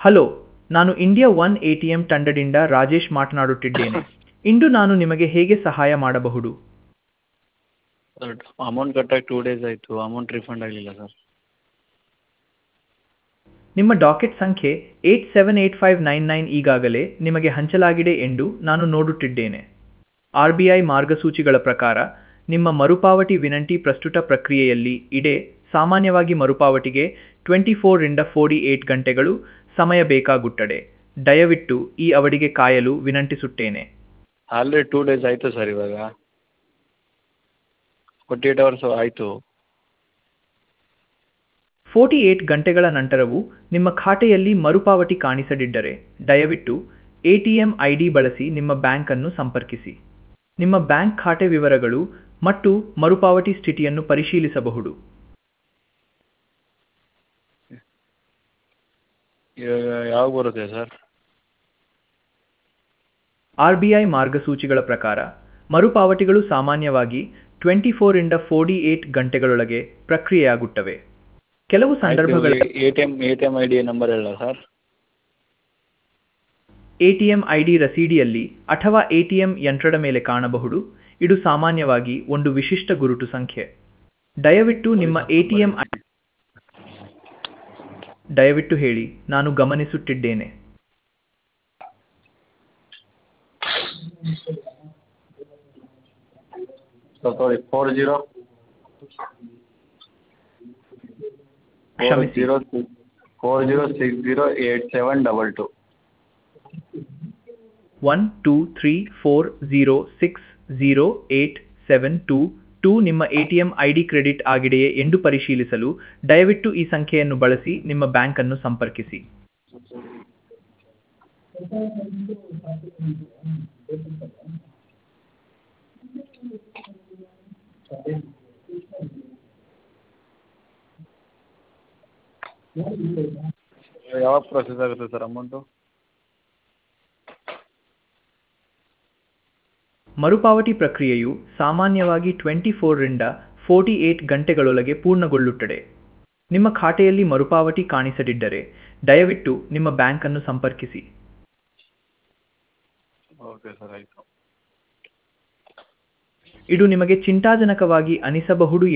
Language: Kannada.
ಹಲೋ ನಾನು India one A T M ತಂಡದಿಂದ ರಾಜೇಶ್ ಮಾತನಾಡುತ್ತಿದ್ದೇನೆ ಇಂದು ನಾನು ನಿಮಗೆ ಹೇಗೆ ಸಹಾಯ ಮಾಡಬಹುದು ಸರ್ ಅಮೌಂಟ್ ಕಟ್ಟಾಗಿ ಟೂ ಡೇಸ್ ಆಯಿತು ಅಮೌಂಟ್ ರೀಫಂಡ್ ಆಗಲಿಲ್ಲ ಸರ್ ನಿಮ್ಮ ಡಾಕೆಟ್ ಸಂಖ್ಯೆ eight seven eight five nine nine ಈಗಾಗಲೇ ನಿಮಗೆ ಹಂಚಲಾಗಿದೆ ಎಂದು ನಾನು ನೋಡುತ್ತಿದ್ದೇನೆ ಆರ್ ಬಿ ಐ ಮಾರ್ಗಸೂಚಿಗಳ ಪ್ರಕಾರ ನಿಮ್ಮ ಮರುಪಾವತಿ ವಿನಂತಿ ಪ್ರಸ್ತುತ ಪ್ರಕ್ರಿಯೆಯಲ್ಲಿ ಇದೆ ಸಾಮಾನ್ಯವಾಗಿ ಮರುಪಾವತಿಗೆ ಟ್ವೆಂಟಿ ಫೋರಿಂದ ಫೋರ್ಟಿ ಏಯ್ಟ್ ಗಂಟೆಗಳು ಸಮಯ ಬೇಕಾಗುತ್ತದೆ ದಯವಿಟ್ಟು ಈ ಅವಧಿಗೆ ಕಾಯಲು ವಿನಂತಿಸುತ್ತೇನೆ ಆಲ್ರೆಡಿ ಟೂ ಡೇಸ್ ಆಯಿತು ಸರ್ ಇವಾಗ ಫೋರ್ಟಿ ಏಯ್ಟ್ ಅವರ್ಸು ಆಯಿತು ಫೋರ್ಟಿ ಏಟ್ ಗಂಟೆಗಳ ನಂತರವೂ ನಿಮ್ಮ ಖಾತೆಯಲ್ಲಿ ಮರುಪಾವತಿ ಕಾಣಿಸದಿದ್ದರೆ ದಯವಿಟ್ಟು A T M I D ಬಳಸಿ ನಿಮ್ಮ ಬ್ಯಾಂಕನ್ನು ಸಂಪರ್ಕಿಸಿ ನಿಮ್ಮ ಬ್ಯಾಂಕ್ ಖಾತೆ ವಿವರಗಳು ಮತ್ತು ಮರುಪಾವತಿ ಸ್ಥಿತಿಯನ್ನು ಪರಿಶೀಲಿಸಬಹುದು ಇವಾಗ ಯಾವಾಗ ಬರುತ್ತೆ ಸರ್ ಆರ್ ಬಿ ಐ ಮಾರ್ಗಸೂಚಿಗಳ ಪ್ರಕಾರ ಮರುಪಾವತಿಗಳು ಸಾಮಾನ್ಯವಾಗಿ ಟ್ವೆಂಟಿ ಫೋರಿಂದ ಫೋರ್ಟಿ ಏಟ್ ಗಂಟೆಗಳೊಳಗೆ ಪ್ರಕ್ರಿಯೆಯಾಗುತ್ತವೆ ಕೆಲವು ಸಂದರ್ಭಗಳಲ್ಲಿ A T M A T M I D number ಹೇಳ ಸರ್ ಎಟಿಎಂ ಐಡಿ ರಸೀದಿಯಲ್ಲಿ ಅಥವಾ ಎಟಿಎಂ ಯಂತ್ರದ ಮೇಲೆ ಕಾಣಬಹುದು ಇದು ಸಾಮಾನ್ಯವಾಗಿ ಒಂದು ವಿಶಿಷ್ಟ ಗುರುತು ಸಂಖ್ಯೆ ದಯವಿಟ್ಟು ನಿಮ್ಮ ಎಟಿಎಂ ದಯವಿಟ್ಟು ಹೇಳಿ ನಾನು ಗಮನಿಸುತ್ತಿದ್ದೇನೆ ಸಾರಿ ಫೋರ್ ಜೀರೋ ಫೋರ್ ಕ್ಷಮಿಸಿ. Zero four zero six zero eight seven double two one two three four zero six zero eight seven two two ನಿಮ್ಮ ಎಟಿಎಂ ಐಡಿ ಕ್ರೆಡಿಟ್ ಆಗಿದೆಯೇ ಎಂದು ಪರಿಶೀಲಿಸಲು ದಯವಿಟ್ಟು ಈ ಸಂಖ್ಯೆಯನ್ನು ಬಳಸಿ ನಿಮ್ಮ ಬ್ಯಾಂಕನ್ನು ಸಂಪರ್ಕಿಸಿ ಯಾವಾಗ ಪ್ರೊಸೆಸ್ ಆಗುತ್ತೆ ಸರ್ ಅಮೌಂಟು ಮರುಪಾವತಿ ಪ್ರಕ್ರಿಯೆಯು ಸಾಮಾನ್ಯವಾಗಿ ಟ್ವೆಂಟಿ ಫೋರ್ರಿಂದ ಫೋರ್ಟಿ ಏಟ್ ಗಂಟೆಗಳೊಳಗೆ ಪೂರ್ಣಗೊಳ್ಳುತ್ತದೆ ನಿಮ್ಮ ಖಾತೆಯಲ್ಲಿ ಮರುಪಾವತಿ ಕಾಣಿಸದಿದ್ದರೆ ದಯವಿಟ್ಟು ನಿಮ್ಮ ಬ್ಯಾಂಕನ್ನು ಸಂಪರ್ಕಿಸಿ ಓಕೆ ಸರ್ ಆಯಿತು ಇದು ನಿಮಗೆ ಚಿಂತಾಜನಕವಾಗಿ ಅನಿಸಬಹುದು